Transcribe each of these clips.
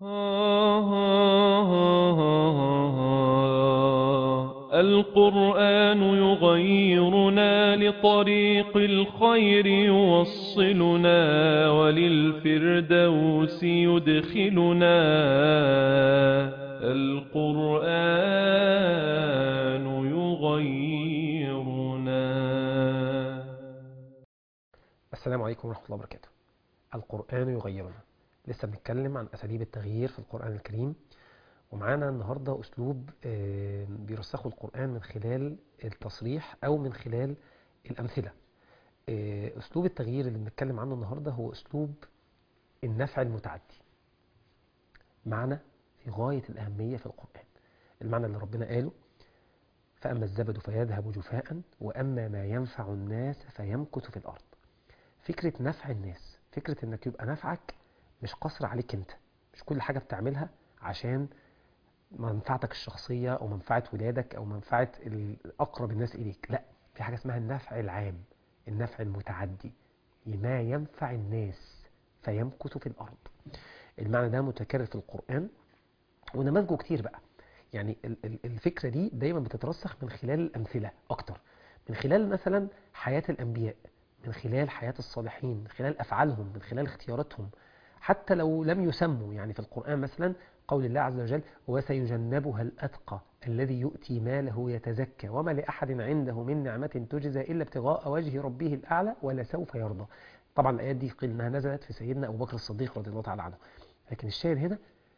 القرآن يغيرنا لطريق الخير يوصلنا وللفردوس يدخلنا القرآن يغيرنا السلام عليكم ورحمة الله وبركاته القرآن يغيرنا لسه بنتكلم عن أساليب التغيير في القرآن الكريم ومعانا النهاردة أسلوب آه، بيرسخه القرآن من خلال التصريح أو من خلال الأمثلة آه، أسلوب التغيير اللي بنتكلم عنه النهاردة هو أسلوب النفع المتعدي معنى في غاية الأهمية في القرآن المعنى اللي ربنا قاله فأما الزبد فيذهب جفاء وأما ما ينفع الناس فيمكث في الأرض فكرة نفع الناس فكرة انك يبقى نفعك مش قصر عليك انت مش كل حاجة بتعملها عشان منفعتك الشخصية او منفعة ولادك او منفعة اقرب الناس اليك لا في حاجة اسمها النفع العام النفع المتعدي ما ينفع الناس فيمكث في الارض المعنى ده متكرر في القرآن ونماذجه كتير بقى يعني ال- ال- الفكرة دي دايما بتترسخ من خلال الأمثلة أكتر من خلال مثلا حياة الأنبياء من خلال حياة الصالحين من خلال أفعالهم من خلال اختياراتهم حتى لو لم يسموا يعني في القرآن مثلا قول الله عز وجل وسيجنبها الأتقى الذي يؤتي ماله يتزكى وما لأحد عنده من نعمة تجزى إلا ابتغاء وجه ربه الأعلى ولسوف يرضى طبعا الآيات دي قيل إنها نزلت في سيدنا أبو بكر الصديق رضي الله تعالى عنه لكن الشاهد هنا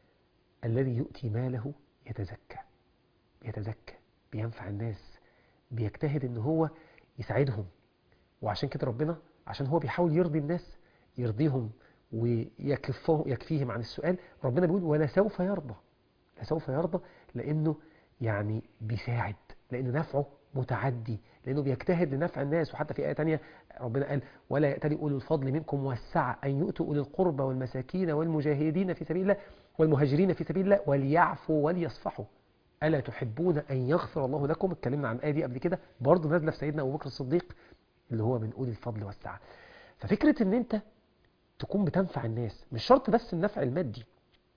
الذي يؤتي ماله يتزكى يتزكى بينفع الناس بيجتهد ان هو يساعدهم وعشان كده ربنا عشان هو بيحاول يرضي الناس يرضيهم ويكفهم يكفيهم عن السؤال ربنا بيقول ولا سوف يرضى لا سوف يرضى لانه يعني بيساعد لان نفعه متعدي لانه بيجتهد لنفع الناس وحتى في ايه تانية ربنا قال ولا يأتلي اولو الفضل منكم والسعه ان يؤتوا اولي القربى والمساكين والمجاهدين في سبيل الله والمهاجرين في سبيل الله وليعفوا وليصفحوا ألا تحبون أن يغفر الله لكم اتكلمنا عن الآية دي قبل كده برضه نازلة في سيدنا أبو بكر الصديق اللي هو من أولي الفضل والسعة ففكرة أن أنت تكون بتنفع الناس مش شرط بس النفع المادي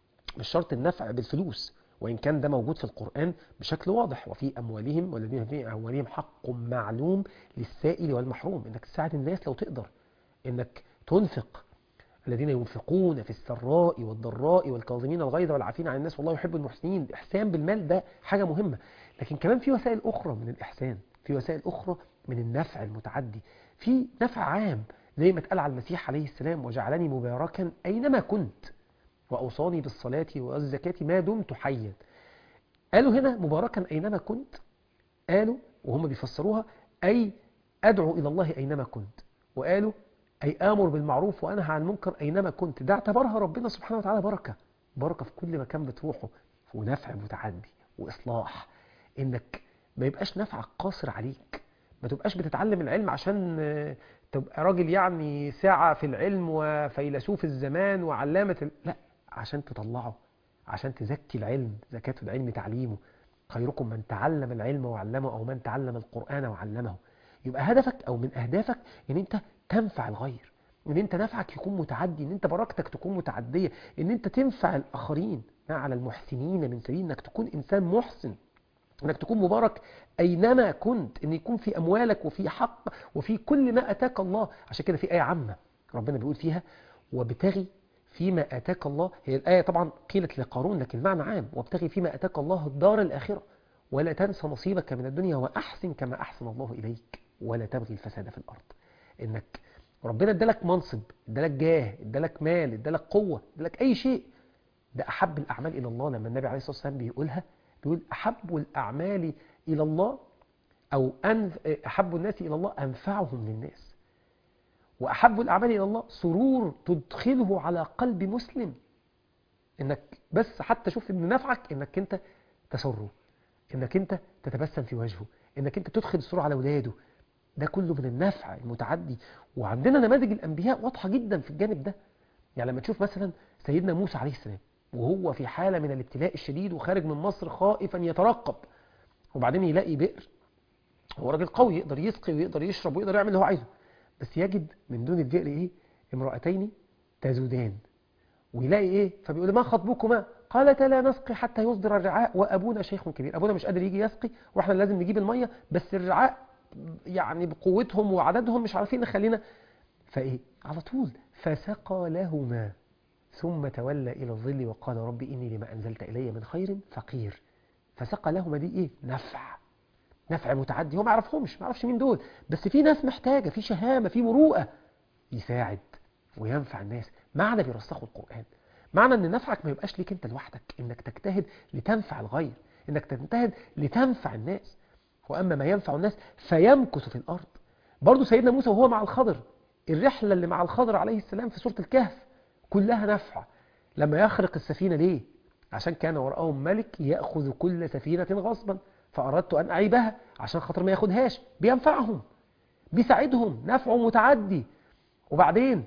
مش شرط النفع بالفلوس وإن كان ده موجود في القرآن بشكل واضح وفي أموالهم والذين في أموالهم حق معلوم للسائل والمحروم إنك تساعد الناس لو تقدر إنك تنفق الذين ينفقون في السراء والضراء والكاظمين الغيظ والعافين عن الناس والله يحب المحسنين الإحسان بالمال ده حاجة مهمة لكن كمان في وسائل أخرى من الإحسان في وسائل أخرى من النفع المتعدي في نفع عام زي ما اتقال على المسيح عليه السلام وجعلني مباركا أينما كنت وأوصاني بالصلاة والزكاة ما دمت حيا قالوا هنا مباركا أينما كنت قالوا وهم بيفسروها أي أدعو إلى الله أينما كنت وقالوا أي آمر بالمعروف وأنهى عن المنكر أينما كنت ده اعتبرها ربنا سبحانه وتعالى بركة بركة في كل مكان بتروحه ونفع متعدي وإصلاح إنك ما يبقاش نفعك قاصر عليك ما تبقاش بتتعلم العلم عشان آه، تبقى راجل يعني ساعة في العلم وفيلسوف الزمان وعلامة ال... لا عشان تطلعه عشان تزكي العلم زكاة العلم تعليمه خيركم من تعلم العلم وعلمه أو من تعلم القرآن وعلمه يبقى هدفك أو من أهدافك إن أنت تنفع الغير ان انت نفعك يكون متعدي ان انت بركتك تكون متعدية ان انت تنفع الاخرين ما على المحسنين من سبيل انك تكون انسان محسن انك تكون مبارك اينما كنت ان يكون في اموالك وفي حق وفي كل ما اتاك الله عشان كده في ايه عامه ربنا بيقول فيها وابتغي فيما اتاك الله هي الايه طبعا قيلت لقارون لكن معنى عام وابتغي فيما اتاك الله الدار الاخره ولا تنسى نصيبك من الدنيا واحسن كما احسن الله اليك ولا تبغي الفساد في الارض انك ربنا ادالك منصب ادالك جاه ادالك مال ادالك قوه ادالك اي شيء ده احب الاعمال الى الله لما النبي عليه الصلاه والسلام بيقولها بيقول احب الاعمال الى الله او أن احب الناس الى الله انفعهم للناس واحب الاعمال الى الله سرور تدخله على قلب مسلم انك بس حتى شوف ان نفعك انك انت تسره انك انت تتبسم في وجهه انك انت تدخل السرور على اولاده ده كله من النفع المتعدي وعندنا نماذج الانبياء واضحه جدا في الجانب ده يعني لما تشوف مثلا سيدنا موسى عليه السلام وهو في حاله من الابتلاء الشديد وخارج من مصر خائفا يترقب وبعدين يلاقي بئر هو راجل قوي يقدر يسقي ويقدر يشرب ويقدر يعمل اللي هو عايزه بس يجد من دون البئر ايه امرأتين تزودان ويلاقي ايه فبيقول ما خطبكما قالتا لا نسقي حتى يصدر الرعاء وابونا شيخ كبير ابونا مش قادر يجي يسقي واحنا لازم نجيب الميه بس الرعاء يعني بقوتهم وعددهم مش عارفين نخلينا فايه على طول فسقى لهما ثم تولى الى الظل وقال رب اني لما انزلت الي من خير فقير فسقى لهما دي ايه نفع نفع متعدي هو ما يعرفهمش ما يعرفش مين دول بس في ناس محتاجه في شهامه في مروءه يساعد وينفع الناس معنى بيرسخوا القرآن معنى ان نفعك ما يبقاش ليك انت لوحدك انك تجتهد لتنفع الغير انك تجتهد لتنفع الناس واما ما ينفع الناس فيمكث في الارض برضو سيدنا موسى وهو مع الخضر الرحلة اللي مع الخضر عليه السلام في سورة الكهف كلها نفع لما يخرق السفينة ليه عشان كان وراءهم ملك يأخذ كل سفينة غصبا فأردت أن أعيبها عشان خاطر ما ياخدهاش بينفعهم بيساعدهم نفعه متعدي وبعدين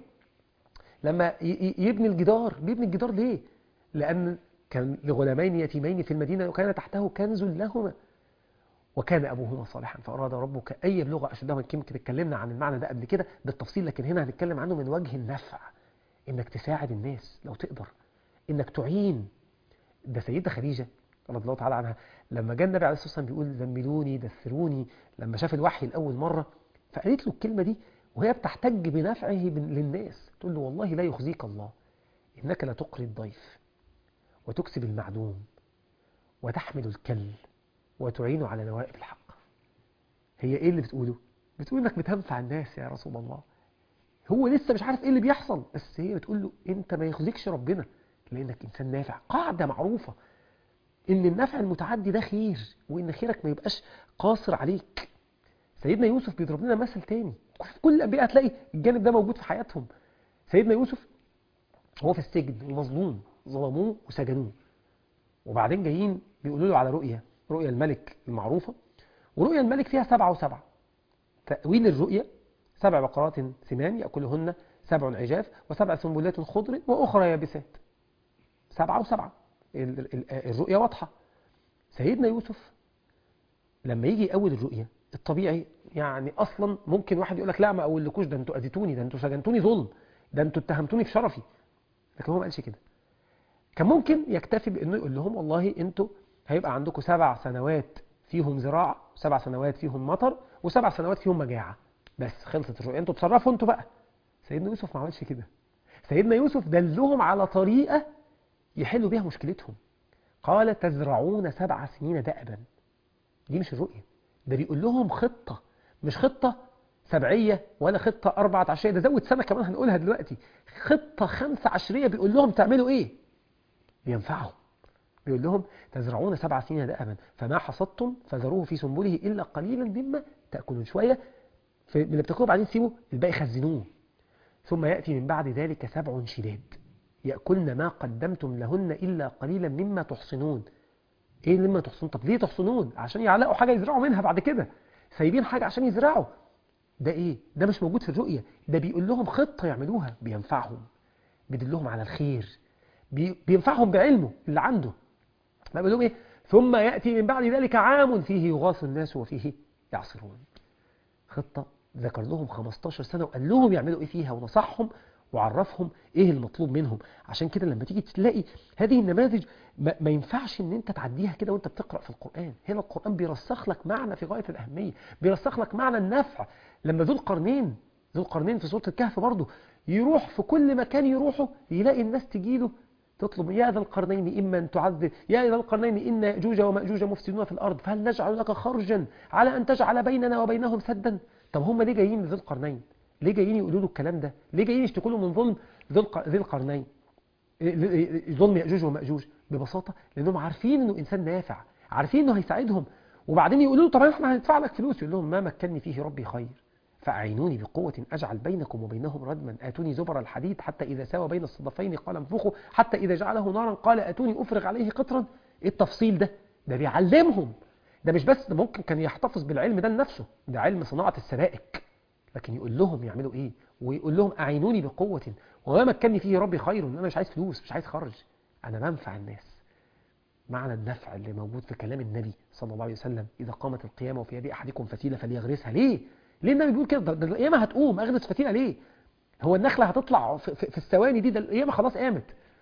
لما يبني الجدار بيبني الجدار ليه لأن كان لغلامين يتيمين في المدينة وكان تحته كنز لهما وكان أبوهما صالحا فأراد ربك أن يبلغ أشدهما يمكن اتكلمنا عن المعنى ده قبل كده بالتفصيل لكن هنا هنتكلم عنه من وجه النفع إنك تساعد الناس لو تقدر إنك تعين ده سيدة خديجة رضي الله تعالى عنها لما جاء النبي عليه الصلاة والسلام بيقول زملوني دثروني لما شاف الوحي لأول مرة فقالت له الكلمة دي وهي بتحتج بنفعه للناس تقول له والله لا يخزيك الله إنك لا تقري الضيف وتكسب المعدوم وتحمل الكل وتعين على نوائب الحق هي ايه اللي بتقوله بتقول انك بتنفع الناس يا رسول الله هو لسه مش عارف ايه اللي بيحصل بس هي بتقول له انت ما يخزيكش ربنا لانك انسان نافع قاعده معروفه ان النفع المتعدي ده خير وان خيرك ما يبقاش قاصر عليك سيدنا يوسف بيضرب لنا مثل تاني في كل الانبياء هتلاقي الجانب ده موجود في حياتهم سيدنا يوسف هو في السجن ومظلوم ظلموه وسجنوه وبعدين جايين بيقولوا له على رؤيه رؤيا الملك المعروفة ورؤيا الملك فيها سبعة وسبعة تأويل الرؤيا سبع بقرات سمان يأكلهن سبع عجاف وسبع سنبلات خضر وأخرى يابسات سبعة وسبعة الرؤيا واضحة سيدنا يوسف لما يجي يأول الرؤيا الطبيعي يعني أصلا ممكن واحد يقول لك لا ما أقولكوش ده أنتوا أذيتوني ده أنتوا سجنتوني ظلم ده أنتوا اتهمتوني في شرفي لكن هو ما قالش كده كان ممكن يكتفي بأنه يقول لهم والله أنتوا هيبقى عندكم سبع سنوات فيهم زراعة سبع سنوات فيهم مطر وسبع سنوات فيهم مجاعة بس خلصت الرؤية انتوا تصرفوا انتوا بقى سيدنا يوسف ما عملش كده سيدنا يوسف دلهم على طريقة يحلوا بيها مشكلتهم قال تزرعون سبع سنين دأبا دي مش الرؤية ده بيقول لهم خطة مش خطة سبعية ولا خطة أربعة عشرية ده زود سنة كمان هنقولها دلوقتي خطة خمسة عشرية بيقول لهم تعملوا إيه بينفعهم بيقول لهم تزرعون سبع سنين دأبا فما حصدتم فذروه في سنبله إلا قليلا مما تأكلون شوية من اللي بتاكلوه بعدين سيبوا الباقي خزنوه ثم يأتي من بعد ذلك سبع شداد يأكلن ما قدمتم لهن إلا قليلا مما تحصنون إيه مما تحصنون طب ليه تحصنون عشان يعلقوا حاجة يزرعوا منها بعد كده سايبين حاجة عشان يزرعوا ده إيه ده مش موجود في الرؤية ده بيقول لهم خطة يعملوها بينفعهم بيدلهم على الخير بينفعهم بعلمه اللي عنده ما بيقول لهم ايه ثم يأتي من بعد ذلك عام فيه يغاث الناس وفيه يعصرون خطة ذكر لهم 15 سنة وقال لهم يعملوا ايه فيها ونصحهم وعرفهم ايه المطلوب منهم عشان كده لما تيجي تلاقي هذه النماذج ما, ما ينفعش ان انت تعديها كده وانت بتقرأ في القرآن هنا القرآن بيرسخ لك معنى في غاية الأهمية بيرسخ لك معنى النفع لما ذو القرنين ذو القرنين في سورة الكهف برضه يروح في كل مكان يروحه يلاقي الناس تجيله تطلب يا ذا القرنين إما أن تعذب يا ذا القرنين إن يأجوج ومأجوج مفسدون في الأرض فهل نجعل لك خرجا على أن تجعل بيننا وبينهم سدا طب هم ليه جايين لذي القرنين ليه جايين يقولوا له الكلام ده ليه جايين يشتكوا له من ظلم ذي القرنين ظلم يأجوج ومأجوج ببساطة لأنهم عارفين أنه إنسان نافع عارفين أنه هيساعدهم وبعدين يقولوا له طب احنا هندفع لك فلوس يقول لهم ما مكنني فيه ربي خير فأعينوني بقوة أجعل بينكم وبينهم ردما آتوني زبر الحديد حتى إذا ساوى بين الصدفين قال انفخوا حتى إذا جعله نارا قال آتوني أفرغ عليه قطرا إيه التفصيل ده ده بيعلمهم ده مش بس ده ممكن كان يحتفظ بالعلم ده لنفسه ده علم صناعة السبائك لكن يقول لهم يعملوا إيه ويقول لهم أعينوني بقوة وما مكنني فيه ربي خير أنا مش عايز فلوس مش عايز خرج أنا بنفع الناس معنى النفع اللي موجود في كلام النبي صلى الله عليه وسلم إذا قامت القيامة وفي يد أحدكم فتيلة فليغرسها ليه ليه النبي بيقول كده ده القيامة هتقوم اغرس فتيلة ليه هو النخلة هتطلع في, في, في الثواني دي ده القيامة خلاص قامت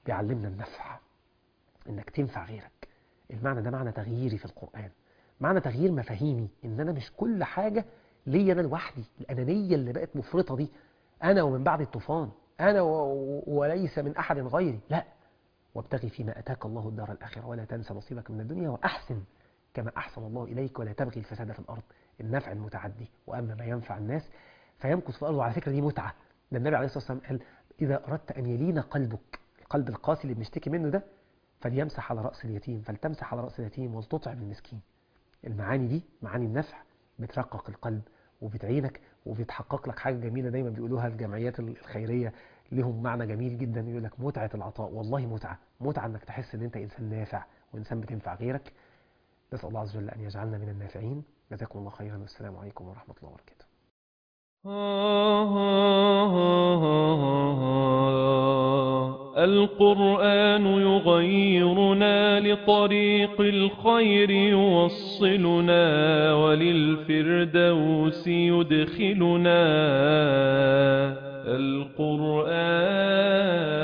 بيعلمنا النفع انك تنفع غيرك المعنى ده معنى تغييري في القرآن معنى تغيير مفاهيمي ان انا مش كل حاجة ليا انا لوحدي الانانية اللي بقت مفرطة دي انا ومن بعد الطوفان انا و... وليس من احد غيري لا وابتغي فيما اتاك الله الدار الاخرة ولا تنسى نصيبك من الدنيا واحسن كما احسن الله اليك ولا تبغي الفساد في الارض النفع المتعدي واما ما ينفع الناس فيمكث في الارض وعلى فكرة دي متعة ده النبي عليه الصلاة والسلام قال اذا اردت ان يلين قلبك القلب القاسي اللي بنشتكي منه ده فليمسح على رأس اليتيم فلتمسح على رأس اليتيم ولتطعم المسكين المعاني دي معاني النفع بترقق القلب وبتعينك وبتحقق لك حاجة جميلة دايما بيقولوها الجمعيات الخيرية لهم معنى جميل جدا يقول لك متعة العطاء والله متعة متعة انك تحس ان انت انسان نافع وانسان بتنفع غيرك نسأل الله عز وجل ان يجعلنا من النافعين جزاكم الله خيرا والسلام عليكم ورحمة الله وبركاته القرآن يغيرنا لطريق الخير يوصلنا وللفردوس يدخلنا القرآن